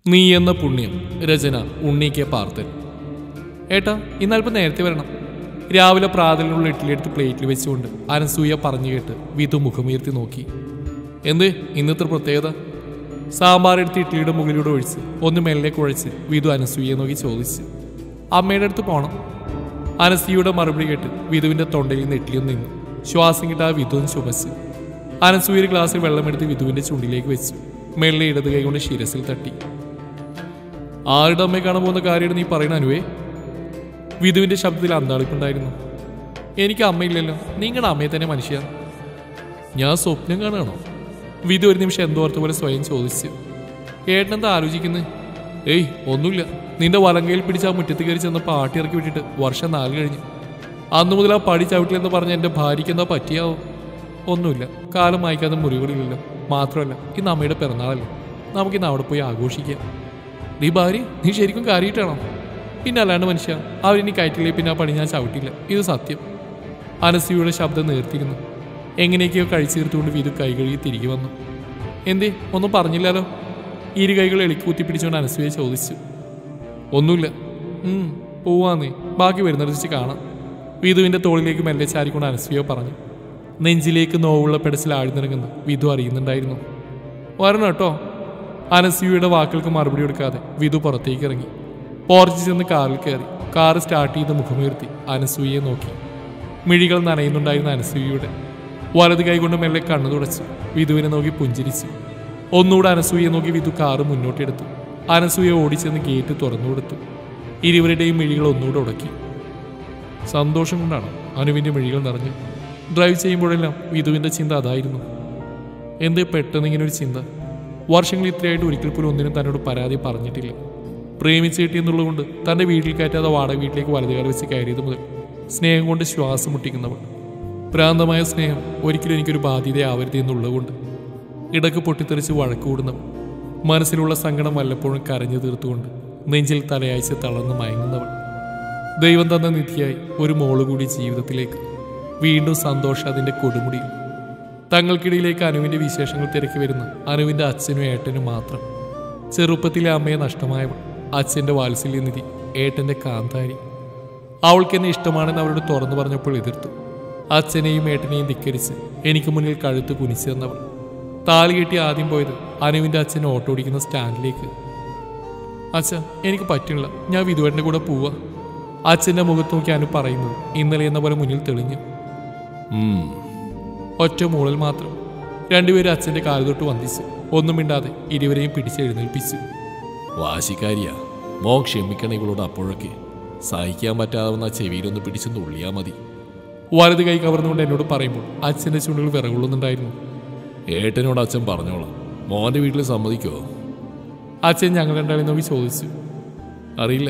നീ എന്ന പുണ്യം രചന ഉണ്ണി കെ പാർത്തൻ ഏട്ടാ ഇന്നൽപ്പം നേരത്തെ വരണം രാവിലെ പ്രാതലിനുള്ള ഇഡ്ഡലി എടുത്ത് പ്ലേറ്റിൽ വെച്ചുകൊണ്ട് അനസൂയ പറഞ്ഞു കേട്ട് വിധു മുഖമുയർത്തി നോക്കി എന്ത് ഇന്നത്തെ പ്രത്യേകത സാമ്പാർ എടുത്ത് ഇഡ്ഡലിയുടെ മുകളിലൂടെ ഒഴിച്ച് ഒന്ന് മെല്ലെ കുഴച്ച് വിധു അനസൂയെ നോക്കി ചോദിച്ചു അമ്മയുടെ അടുത്ത് പോണം അനസൂയയുടെ മറുപടി കേട്ട് വിധുവിന്റെ തൊണ്ടയിൽ നിന്ന് ഇഡ്ഡലിയും നിന്നു ശ്വാസം കിട്ടാ വിധുവും ചുമച്ച് അനസൂയ ഒരു ഗ്ലാസ്സിൽ വെള്ളമെടുത്ത് വിധുവിന്റെ ചുണ്ടിലേക്ക് വെച്ചു മെല്ലെ ഇടത് കൈ കൊണ്ട് ശിരസിൽ തട്ടി ആരുടെ അമ്മയെ കാണാൻ പോകുന്ന കാര്യമാണ് നീ പറയണ അനുവേ വിധുവിന്റെ ശബ്ദത്തിൽ അന്താളിപ്പുണ്ടായിരുന്നു എനിക്ക് അമ്മയില്ലല്ലോ നിങ്ങളുടെ അമ്മയെ തന്നെ മനുഷ്യ ഞാൻ സ്വപ്നം കാണുകയാണോ വിധു ഒരു നിമിഷം എന്തോർത്ത പോലെ സ്വയം ചോദിച്ചു ഏട്ടനെന്താ ആലോചിക്കുന്നത് ഏയ് ഒന്നുമില്ല നിന്റെ വലങ്കയിൽ പിടിച്ച് ആ മുറ്റത്ത് കയറി ചെന്ന് പാട്ടി ഇറക്കി വിട്ടിട്ട് വർഷം നാല് കഴിഞ്ഞു അന്നു മുതൽ ആ പടി ചവിട്ടിലെന്ന് പറഞ്ഞ എൻ്റെ ഭാര്യയ്ക്ക് എന്താ പറ്റിയാവോ ഒന്നുമില്ല കാലം വായിക്കാതെ മുറികളില്ലല്ലോ മാത്രമല്ല ഇന്ന് അമ്മയുടെ പിറന്നാളല്ലേ നമുക്കിന്ന് അവിടെ പോയി ആഘോഷിക്കാം നീ ഭാര്യ നീ ശരിക്കും കാര്യമായിട്ടാണോ പിന്നെ അല്ലാണ്ട് മനുഷ്യ അവരിനി കയറ്റില്ലേ പിന്നെ ആ പണി ഞാൻ ചവിട്ടില്ല ഇത് സത്യം അനസിയുടെ ശബ്ദം നേർത്തിരുന്നു എങ്ങനെയൊക്കെയോ കഴിച്ചു തീർത്തുകൊണ്ട് വിധു കൈ കഴുകി തിരികെ വന്നു എന്തേ ഒന്നും പറഞ്ഞില്ലല്ലോ ഇരു കൈകൾ എളിക്ക് കുത്തി പിടിച്ചുകൊണ്ട് അനസൂയെ ചോദിച്ചു ഒന്നുമില്ല ഉം, പോവാന്നേ ബാക്കി വരുന്നിടത്ത് വെച്ച് കാണാം വിധുവിന്റെ തോളിലേക്ക് മെല്ലെ ചാരിക്കൊണ്ട് അനസൂയ പറഞ്ഞു നെഞ്ചിലേക്ക് നോവുള്ള പെടച്ചിൽ ആഴ്ന്നിറങ്ങുന്നു വിധു അറിയുന്നുണ്ടായിരുന്നു വരണം കേട്ടോ അനസൂയയുടെ വാക്കുകൾക്ക് മറുപടി കൊടുക്കാതെ വിധു പുറത്തേക്ക് ഇറങ്ങി പോർച്ചിൽ ചെന്ന് കാറിൽ കയറി കാർ സ്റ്റാർട്ട് ചെയ്ത് മുഖമുയർത്തി അനസൂയയെ നോക്കി മിഴികൾ നനയുന്നുണ്ടായിരുന്ന അനസൂയയുടെ വലത് കൈകൊണ്ട് മെല്ലെ കണ്ണു തുടച്ചു വിധുവിനെ നോക്കി പുഞ്ചിരിച്ചു ഒന്നുകൂടെ അനസൂയെ നോക്കി വിധു കാറ് മുന്നോട്ടെടുത്തു അനസൂയ ഓടിച്ചെന്ന് ഗേറ്റ് തുറന്നു കൊടുത്തു ഇരുവരുടെയും മിഴികൾ ഒന്നുകൂടെ ഉടക്കി സന്തോഷം കൊണ്ടാണ് അനുവിന്റെ മിഴികൾ നിറഞ്ഞു ഡ്രൈവ് ചെയ്യുമ്പോഴെല്ലാം വിധുവിന്റെ ചിന്ത അതായിരുന്നു എന്തേ പെട്ടെന്ന് ഇങ്ങനെ ഒരു ചിന്ത വർഷങ്ങൾ ഇത്രയായിട്ട് ഒരിക്കൽ പോലും ഒന്നിനും തന്നോട് പരാതി പറഞ്ഞിട്ടില്ല പ്രേമിച്ച് കിട്ടിയെന്നുള്ളതുകൊണ്ട് തന്റെ വീട്ടിൽ കയറ്റാതെ വാടക വീട്ടിലേക്ക് വലതുകാലം വെച്ച് കയറിയത് മുതൽ സ്നേഹം കൊണ്ട് ശ്വാസം മുട്ടിക്കുന്നവൾ ഭ്രാന്തമായ സ്നേഹം ഒരിക്കലും എനിക്കൊരു ബാധ്യതയാവരുത് എന്നുള്ളതുകൊണ്ട് ഇടക്ക് പൊട്ടിത്തെറിച്ച് വഴക്കൂടുന്നവൾ മനസ്സിലുള്ള സങ്കടം വല്ലപ്പോഴും കരഞ്ഞു തീർത്തുകൊണ്ട് നെഞ്ചിൽ തലയാഴ്ച തളർന്ന് മയങ്ങുന്നവൾ ദൈവം തന്ന നിധിയായി ഒരു മോള് കൂടി ജീവിതത്തിലേക്ക് വീണ്ടും സന്തോഷം അതിന്റെ കൊടുമുടിയിൽ തങ്ങൾക്കിടയിലേക്ക് അനുവിന്റെ വിശേഷങ്ങൾ തിരക്കി വരുന്ന അനുവിന്റെ അച്ഛനും ഏട്ടനും മാത്രം ചെറുപ്പത്തിലെ അമ്മയെ നഷ്ടമായവൾ അച്ഛന്റെ വാത്സല്യനിധി ഏട്ടന്റെ കാന്താരി അവൾക്ക് എന്നെ ഇഷ്ടമാണെന്ന് അവരോട് തുറന്നു പറഞ്ഞപ്പോൾ എതിർത്തു അച്ഛനെയും ഏട്ടനെയും ധിക്കരിച്ച് എനിക്ക് മുന്നിൽ കഴുത്ത് കുനിച്ചു തന്നവൾ താലി കെട്ടി ആദ്യം പോയത് അനുവിന്റെ അച്ഛൻ ഓട്ടോ ഓടിക്കുന്ന സ്റ്റാൻഡിലേക്ക് അച്ഛ എനിക്ക് പറ്റില്ല ഞാൻ വിധുവേട്ടൻ്റെ കൂടെ പോവാ അച്ഛൻ്റെ മുഖത്ത് നോക്കി അനു പറയുന്നത് ഇന്നലെ എന്ന പോലെ മുന്നിൽ തെളിഞ്ഞു ഒറ്റ മൂളൽ മാത്രം രണ്ടുപേരും അച്ഛൻ്റെ കാല് തൊട്ട് വന്ദിച്ചു ഒന്നും മിണ്ടാതെ ഇരുവരെയും പിടിച്ചെഴുന്നേൽപ്പിച്ചു വാശിക്കാരിയാ മോൻ ക്ഷമിക്കണം ഇവളോട് അപ്പോഴൊക്കെ സഹിക്കാൻ പറ്റാതെ വന്ന ചെവിയിലൊന്ന് പിടിച്ച് നുള്ളിയാ മതി വലത് കൈ കവർന്നുകൊണ്ട് എന്നോട് പറയുമ്പോൾ അച്ഛൻ്റെ ചുണ്ടുകൾ വിറകൊള്ളുന്നുണ്ടായിരുന്നു ഏട്ടനോട് അച്ഛൻ പറഞ്ഞോളാം മോന്റെ വീട്ടിൽ സമ്മതിക്കോ അച്ഛൻ ഞങ്ങൾ രണ്ടാളെ നോക്കി ചോദിച്ചു അറിയില്ല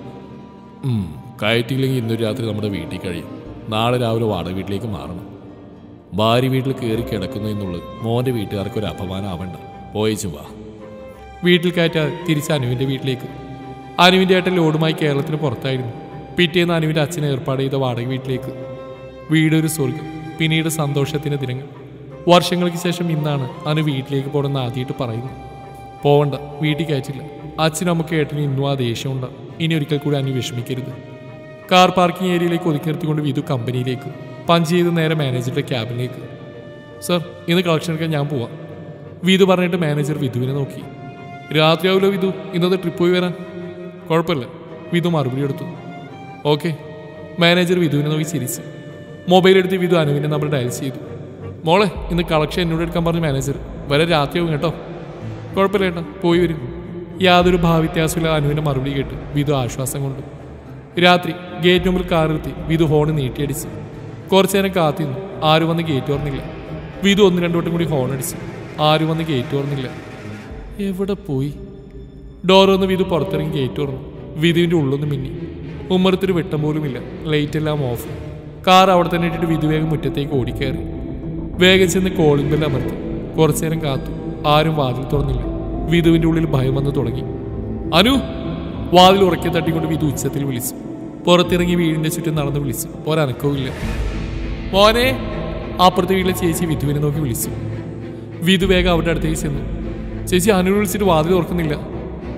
ഉം, കയറ്റിയില്ലെങ്കിൽ ഇന്നൊരു രാത്രി നമ്മുടെ വീട്ടിൽ കഴിയും നാളെ രാവിലെ വാടക വീട്ടിലേക്ക് മാറണം ഭാര്യ വീട്ടിൽ കയറി കിടക്കുന്നു എന്നുള്ളത് മോന്റെ വീട്ടുകാർക്ക് ഒരു അപമാനം ആവണ്ട പോയിച്ചു വാ വീട്ടിൽ കയറ്റാതെ തിരിച്ച് അനുവിൻ്റെ വീട്ടിലേക്ക് അനുവിൻ്റെ ഏട്ടൻ ലോഡുമായി കേരളത്തിന് പുറത്തായിരുന്നു പിറ്റേന്ന് അനുവിൻ്റെ അച്ഛനെ ഏർപ്പാട് ചെയ്ത വാടക വീട്ടിലേക്ക് വീടൊരു സ്വർഗം പിന്നീട് സന്തോഷത്തിൻ്റെ ദിനങ്ങൾ വർഷങ്ങൾക്ക് ശേഷം ഇന്നാണ് അനു വീട്ടിലേക്ക് പോകണമെന്ന് ആദ്യമായിട്ട് പറയുന്നു പോവണ്ട വീട്ടിൽ കയറ്റില്ല അച്ഛനും അമ്മക്ക് ഏട്ടന് ഇന്നും ആ ദേഷ്യമുണ്ട് ഇനി ഒരിക്കൽ കൂടി അനു വിഷമിക്കരുത് കാർ പാർക്കിംഗ് ഏരിയയിലേക്ക് ഒതുക്കി നിർത്തിക്കൊണ്ട് വിധു കമ്പനിയിലേക്ക് പഞ്ച് ചെയ്ത് നേരെ മാനേജറുടെ ക്യാബിനിലേക്ക് സർ ഇന്ന് കളക്ഷൻ എടുക്കാൻ ഞാൻ പോവാം വിധു പറഞ്ഞിട്ട് മാനേജർ വിധുവിനെ നോക്കി രാത്രിയാവില്ലോ വിധു ഇന്നത്തെ ട്രിപ്പ് പോയി വരാൻ കുഴപ്പമില്ല വിധു മറുപടി എടുത്തു ഓക്കെ മാനേജർ വിധുവിനെ നോക്കി ചിരിച്ചു മൊബൈൽ എടുത്ത് വിധു അനുവിനെ നമ്മൾ ഡയൽ ചെയ്തു മോളെ ഇന്ന് കളക്ഷൻ എന്നോട് എടുക്കാൻ പറഞ്ഞു മാനേജർ വരെ രാത്രിയാവും കേട്ടോ കുഴപ്പമില്ല ഏട്ടാ പോയി വരും യാതൊരു ഭാവ്യത്യാസമില്ല അനുവിൻ്റെ മറുപടി കേട്ട് വിധു ആശ്വാസം കൊണ്ടു രാത്രി ഗേറ്റ് മുമ്പിൽ കാറിർത്തി വിധു ഹോൺ നീട്ടിയടിച്ചു കുറച്ചു നേരം കാത്തിരുന്നു ആരും വന്ന് ഗേറ്റ് തുറന്നില്ല വിധു ഒന്ന് രണ്ടു വട്ടം കൂടി ഹോൺ അടിച്ചു ആരും വന്ന് ഗേറ്റ് തുറന്നില്ല എവിടെ പോയി ഡോർ ഒന്ന് വിധു പുറത്തിറങ്ങി ഗേറ്റ് തുറന്നു വിധുവിൻ്റെ ഉള്ളൊന്ന് മിന്നി ഉമ്മറത്തൊരു വെട്ടം പോലുമില്ല ലൈറ്റ് എല്ലാം ഓഫ് കാർ അവിടെ തന്നെ ഇട്ടിട്ട് വിധു വേഗം മുറ്റത്തേക്ക് ഓടിക്കയറി വേഗം ചെന്ന് കോളിംഗ് ബെൽ അമർത്തി കുറച്ചു നേരം കാത്തു ആരും വാതിൽ തുറന്നില്ല വിധുവിൻ്റെ ഉള്ളിൽ ഭയം വന്ന് തുടങ്ങി അനു വാതിൽ ഉറക്കെ തട്ടിക്കൊണ്ട് വിധു ഉച്ചത്തിൽ വിളിച്ചു പുറത്തിറങ്ങി വീടിന്റെ ചുറ്റും നടന്ന് വിളിച്ചു ഒരനക്കവും ഇല്ല മോനെ അപ്പുറത്തെ വീട്ടിലെ ചേച്ചി വിധുവിനെ നോക്കി വിളിച്ചു വിധു വേഗം അവരുടെ അടുത്തേക്ക് ചെന്നു ചേച്ചി അനു വിളിച്ചിട്ട് വാതിൽ തുറക്കുന്നില്ല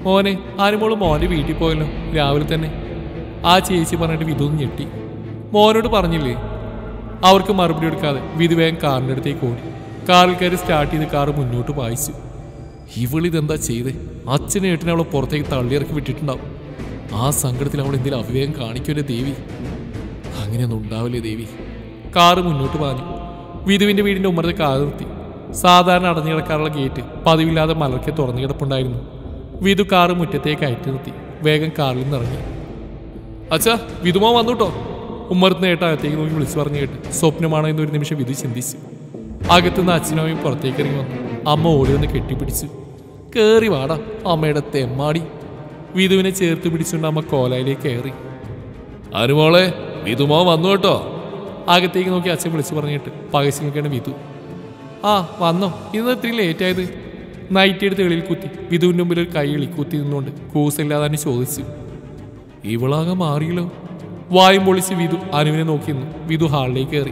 മോനെ ആരുമോള് മോൻ്റെ വീട്ടിൽ പോയല്ലോ രാവിലെ തന്നെ ആ ചേച്ചി പറഞ്ഞിട്ട് വിധു ഒന്ന് ഞെട്ടി മോനോട് പറഞ്ഞില്ലേ അവർക്ക് മറുപടി കൊടുക്കാതെ വിധു വേഗം കാറിൻ്റെ അടുത്തേക്ക് ഓടി കാറിൽ കയറി സ്റ്റാർട്ട് ചെയ്ത് കാറ് മുന്നോട്ട് വായിച്ചു ഇവളിതെന്താ ചെയ്തേ അച്ഛനെ ഏട്ടനെ അവളെ പുറത്തേക്ക് തള്ളിയിറക്കി വിട്ടിട്ടുണ്ടാവും ആ സങ്കടത്തിൽ അവൾ എന്തെങ്കിലും അവിവേകം കാണിക്കുമല്ലേ ദേവി അങ്ങനെയൊന്നും ഉണ്ടാവില്ലേ ദേവി കാറ് മുന്നോട്ട് പാഞ്ഞു വിധുവിന്റെ വീടിന്റെ ഉമ്മറത്തെ കാർ നിർത്തി സാധാരണ അടഞ്ഞു കിടക്കാറുള്ള ഗേറ്റ് പതിവില്ലാതെ മലർക്കെ തുറന്നു കിടപ്പുണ്ടായിരുന്നു വിധു കാറ് മുറ്റത്തേക്ക് അയറ്റി നിർത്തി വേഗം കാറിൽ നിന്ന് ഇറങ്ങി അച്ഛാ വിധുമോ വന്നുട്ടോ ഉമ്മറത്ത് ഏട്ട അകത്തേക്ക് നോക്കി വിളിച്ചു പറഞ്ഞു കേട്ട് സ്വപ്നമാണോ എന്നൊരു നിമിഷം വിധു ചിന്തിച്ചു അകത്തുനിന്ന് അച്ഛനും അമ്മയും പുറത്തേക്ക് ഇറങ്ങി വന്നു അമ്മ ഓടി വന്ന് കെട്ടിപ്പിടിച്ചു കേറി വാടാ അമ്മയുടെ തെമ്മാടി വിധുവിനെ ചേർത്ത് പിടിച്ചുകൊണ്ട് അമ്മ കോലായിലേക്ക് കയറി അനുമോളെ വിധുമോ വന്നു കേട്ടോ അകത്തേക്ക് നോക്കി അച്ഛൻ വിളിച്ചു പറഞ്ഞിട്ട് പകച്ചു നിൽക്കേണ്ട വിധു ആ വന്നോ ഇന്ന് ഇത്തിരി ലേറ്റ് ആയത് നൈറ്റ് എടുത്ത് എളിയിൽ കുത്തി വിധുവിൻ്റെ മുമ്പിൽ ഒരു കൈ എളി കുത്തി നിന്നുകൊണ്ട് കൂസില്ലാതെ തന്നെ ചോദിച്ചു ഇവളാകെ മാറിയല്ലോ വായും പൊളിച്ച് വിധു അനുവിനെ നോക്കി നിന്നു വിധു ഹാളിലേക്ക് കയറി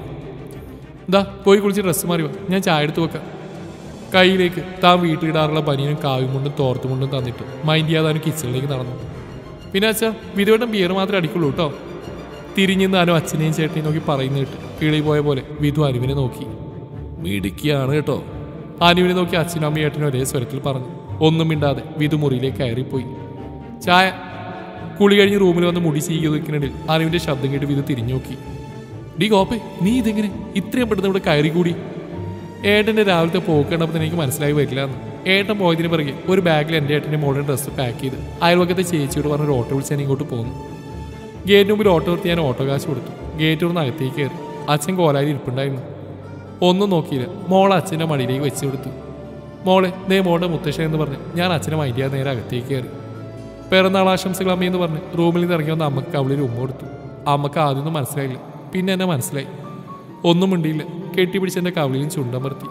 ദാ പോയി കുളിച്ച് ഡ്രസ്സ് മാറി വാ ഞാൻ ചായ എടുത്ത് വെക്കാം കയ്യിലേക്ക് താൻ വീട്ടിലിടാറുള്ള ബനിയനും കാവും കൊണ്ടും തോർത്തും കൊണ്ടും തന്നിട്ട് മൈൻഡ് ചെയ്യാതെ അവന് കിച്ചണിലേക്ക് നടന്നു പിന്നെ അച്ഛാ വിധുവേട്ടൻ ബിയർ മാത്രമേ അടിക്കുള്ളൂ കേട്ടോ തിരിഞ്ഞു നിന്നാലും അച്ഛനെയും ചേട്ടനെയും നോക്കി പറയുന്ന കേട്ട് കിളി പോയ പോലെ വിധു അനുവിനെ നോക്കി മിടുക്കിയാണ് കേട്ടോ അനുവിനെ നോക്കി അച്ഛനും അമ്മയും ഏട്ടനും ഒരേ സ്വരത്തിൽ പറഞ്ഞു ഒന്നും മിണ്ടാതെ വിധു മുറിയിലേക്ക് കയറിപ്പോയി ചായ കുളി കഴിഞ്ഞ് റൂമിൽ വന്ന് മുടി ചീകി നിൽക്കുന്നിടയിൽ അനുവിന്റെ ശബ്ദം കേട്ട് വിധു തിരിഞ്ഞു നോക്കി ഡി ഗോപ്പേ നീ ഇതെങ്ങനെ ഇത്രയും പെട്ടെന്ന് ഇവിടെ കയറി കൂടി ഏട്ടന്റെ രാവിലത്തെ പോക്ക് കണ്ടപ്പോൾ എനിക്ക് മനസ്സിലായി വരില്ല എന്ന് ഏട്ടൻ പോയതിന് പിറകെ ഒരു ബാഗിൽ എൻ്റെ ഏട്ടൻ്റെ മോളുടെ ഡ്രസ്സ് പാക്ക് ചെയ്ത് അയൽവക്കത്തെ ചേച്ചിയോട് പറഞ്ഞ ഒരു ഓട്ടോ വിളിച്ച് ഞാൻ ഇങ്ങോട്ട് പോന്നു ഗേറ്റിന് മുമ്പിൽ ഓട്ടോ നിർത്തി ഞാൻ ഓട്ടോ കാശ് കൊടുത്തു ഗേറ്റ് തുറന്ന് അകത്തേക്ക് കയറി അച്ഛൻ കോലായി ഇരിപ്പുണ്ടായിരുന്നു ഒന്നും നോക്കിയില്ല മോളെ അച്ഛൻ്റെ മടിയിലേക്ക് വെച്ച് കൊടുത്തു മോളെ ദേ മോളുടെ മുത്തശ്ശ എന്ന് പറഞ്ഞ് ഞാൻ അച്ഛനെ മൈൻഡ് ചെയ്യാൻ നേരെ അകത്തേക്ക് കയറി പിറന്നാൾ ആശംസകൾ അമ്മയെന്ന് പറഞ്ഞ് റൂമിൽ നിന്ന് ഇറങ്ങി വന്ന അമ്മക്ക് അവളിൽ ഉമ്മ കൊടുത്തു അമ്മക്ക് ആദ്യമൊന്നും മനസ്സിലായില്ല പിന്നെ എന്നെ മനസ്സിലായി ഒന്നും മിണ്ടിയില്ല കെട്ടിപ്പിടിച്ച് എൻ്റെ കവിളിലും ചുണ്ടമർത്തി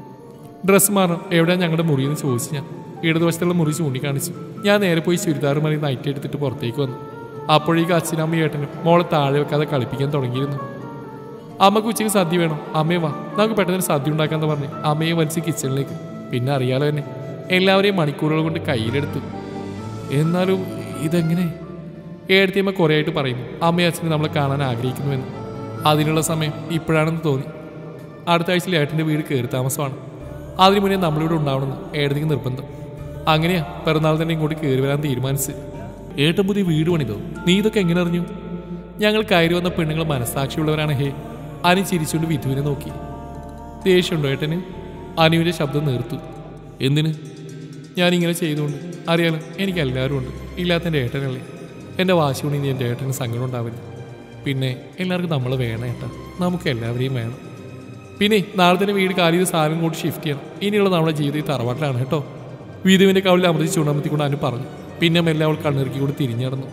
ഡ്രസ്സ് മാറണം എവിടെയാ ഞങ്ങളുടെ മുറിയെന്ന് ചോദിച്ചു ഞാൻ ഇടതുവശത്തുള്ള മുറി ചൂണ്ടിക്കാണിച്ചു ഞാൻ നേരെ പോയി ചുരിദാർ മറി നൈറ്റ് എടുത്തിട്ട് പുറത്തേക്ക് വന്നു അപ്പോഴേക്കും അച്ഛനും അമ്മയും ഏട്ടനും മോളെ താഴെ വെക്കാതെ കളിപ്പിക്കാൻ തുടങ്ങിയിരുന്നു അമ്മക്ക് ഉച്ചയ്ക്ക് സദ്യ വേണം അമ്മയെ വാ നമുക്ക് പെട്ടെന്ന് സദ്യ ഉണ്ടാക്കാന്ന് പറഞ്ഞ് അമ്മയെ വലിച്ച് കിച്ചണിലേക്ക് പിന്നെ അറിയാലോ തന്നെ എല്ലാവരെയും മണിക്കൂറുകൾ കൊണ്ട് കയ്യിലെടുത്തു എന്നാലും ഇതെങ്ങനെ ഏടത്തിയമ്മ കുറേ ആയിട്ട് പറയുന്നു അമ്മയും അച്ഛനും നമ്മളെ കാണാൻ ആഗ്രഹിക്കുന്നുവെന്ന് അതിനുള്ള സമയം ഇപ്പോഴാണെന്ന് തോന്നി അടുത്ത ആഴ്ചയിൽ ഏട്ടൻ്റെ വീട് കയറി താമസമാണ് അതിനു മുന്നേ നമ്മളിവിടെ ഉണ്ടാവണമെന്ന് ഏട്ടത്തിക്ക് നിർബന്ധം അങ്ങനെയാ പിറന്നാൾ തന്നെ ഇങ്ങോട്ട് കയറി വരാൻ തീരുമാനിച്ച് ഏട്ടൻ പുതിയ വീട് പണിതോ നീ ഇതൊക്കെ എങ്ങനെ അറിഞ്ഞു ഞങ്ങൾ കയറി വന്ന പെണ്ണുങ്ങൾ മനസ്സാക്ഷിയുള്ളവരാണ് ഹേ അനി ചിരിച്ചുകൊണ്ട് വിധുവിനെ നോക്കി ദേഷ്യമുണ്ടോ ഏട്ടന് അനുവിൻ്റെ ശബ്ദം നേർത്തു എന്തിന് ഞാനിങ്ങനെ ചെയ്തുകൊണ്ട് അറിയാലോ എനിക്ക് എല്ലാവരും ഉണ്ട് ഇല്ലാത്ത എൻ്റെ ഏട്ടനല്ലേ എൻ്റെ വാശി കൊണ്ട് ഇനി എൻ്റെ ഏട്ടന് സങ്കടം ഉണ്ടാവില്ല പിന്നെ എല്ലാവർക്കും നമ്മളെ വേണം ഏട്ടാ നമുക്ക് എല്ലാവരെയും വേണം പിന്നെ നാളെ തന്നെ വീട് കാര്യം ചെയ്ത് സാധനം കൊണ്ട് ഷിഫ്റ്റ് ചെയ്യണം ഇനിയുള്ള നമ്മുടെ ജീവിതം ഈ തറവാട്ടിലാണ് കേട്ടോ വീതുവിൻ്റെ കവിളിൽ അമൃതി ചൂണ്ടമത്തിക്കൊണ്ട് അനു പറഞ്ഞു പിന്നെ മെല്ലെ അവൾ കണ്ണിറുക്കി കൂടി തിരിഞ്ഞു നടന്നു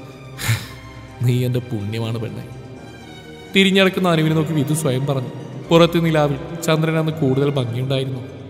നീ എൻ്റെ പുണ്യമാണ് പെണ്ണെ തിരിഞ്ഞടക്കുന്ന അനുവിനെ നോക്കി വിധു സ്വയം പറഞ്ഞു പുറത്ത് നിലാവിൽ ചന്ദ്രൻ അന്ന് കൂടുതൽ ഭംഗിയുണ്ടായിരുന്നു